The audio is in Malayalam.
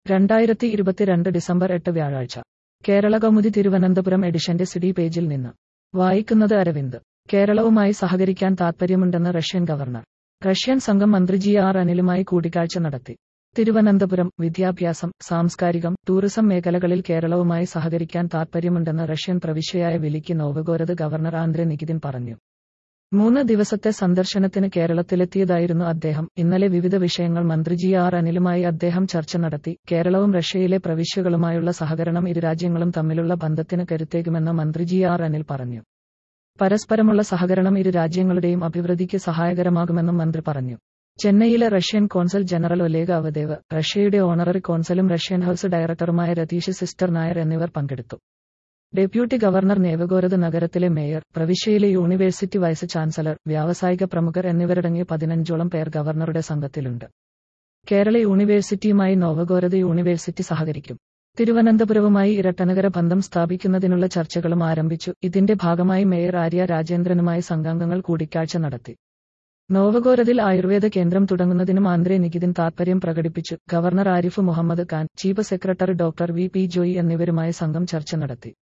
രണ്ടായിരത്തി ഇരുപത്തിരണ്ട് ഡിസംബർ എട്ട് വ്യാഴാഴ്ച കേരള കൗമുദി തിരുവനന്തപുരം എഡിഷന്റെ സിഡി പേജിൽ നിന്ന് വായിക്കുന്നത് അരവിന്ദ് കേരളവുമായി സഹകരിക്കാൻ താൽപ്പര്യമുണ്ടെന്ന് റഷ്യൻ ഗവർണർ റഷ്യൻ സംഘം മന്ത്രി ജി ആർ അനിലുമായി കൂടിക്കാഴ്ച നടത്തി തിരുവനന്തപുരം വിദ്യാഭ്യാസം സാംസ്കാരികം ടൂറിസം മേഖലകളിൽ കേരളവുമായി സഹകരിക്കാൻ താൽപ്പര്യമുണ്ടെന്ന് റഷ്യൻ പ്രവിശ്യയായ Veliky Novgorod governor Andrei Nikitin പറഞ്ഞു മൂന്ന് ദിവസത്തെ സന്ദർശനത്തിന് കേരളത്തിലെത്തിയതായിരുന്നു അദ്ദേഹം ഇന്നലെ വിവിധ വിഷയങ്ങൾ മന്ത്രി ജി ആർ അനിലുമായി അദ്ദേഹം ചർച്ച നടത്തി കേരളവും റഷ്യയിലെ പ്രവിശ്യകളുമായുള്ള സഹകരണം ഇരു രാജ്യങ്ങളും തമ്മിലുള്ള ബന്ധത്തിന് കരുത്തേകുമെന്ന് മന്ത്രി ജി ആർ അനിൽ പറഞ്ഞു പരസ്പരമുള്ള സഹകരണം ഇരു രാജ്യങ്ങളുടെയും അഭിവൃദ്ധിക്ക് സഹായകരമാകുമെന്നും മന്ത്രി പറഞ്ഞു ചെന്നൈയിലെ Russian consul general Oleg Avdeev റഷ്യയുടെ ഓണററി കോൺസലും റഷ്യൻ ഹൌസ് ഡയറക്ടറുമായ രതീഷ് സിസ്റ്റർ നായർ എന്നിവർ പങ്കെടുത്തു ഡെപ്യൂട്ടി ഗവർണർ നേവഗോരത് നഗരത്തിലെ മേയർ പ്രവിശ്യയിലെ യൂണിവേഴ്സിറ്റി വൈസ് ചാൻസലർ വ്യാവസായിക പ്രമുഖർ എന്നിവരടങ്ങിയ പതിനഞ്ചോളം പേർ ഗവർണറുടെ സംഘത്തിലുണ്ട് കേരള യൂണിവേഴ്സിറ്റിയുമായി നോവഗോരത് യൂണിവേഴ്സിറ്റി സഹകരിക്കും തിരുവനന്തപുരവുമായി ഇരട്ടനഗര ബന്ധം സ്ഥാപിക്കുന്നതിനുള്ള ചർച്ചകളും ആരംഭിച്ചു ഇതിന്റെ ഭാഗമായി മേയർ ആര്യ രാജേന്ദ്രനുമായി സംഘാംഗങ്ങൾ കൂടിക്കാഴ്ച നടത്തി നോവഗോരതിൽ ആയുർവേദ കേന്ദ്രം തുടങ്ങുന്നതിനും ആന്ധ്രേ നികിതിൻ താൽപര്യം പ്രകടിപ്പിച്ചു governor Arif Mohammed Khan chief secretary doctor V P Joy എന്നിവരുമായി സംഘം ചർച്ച നടത്തി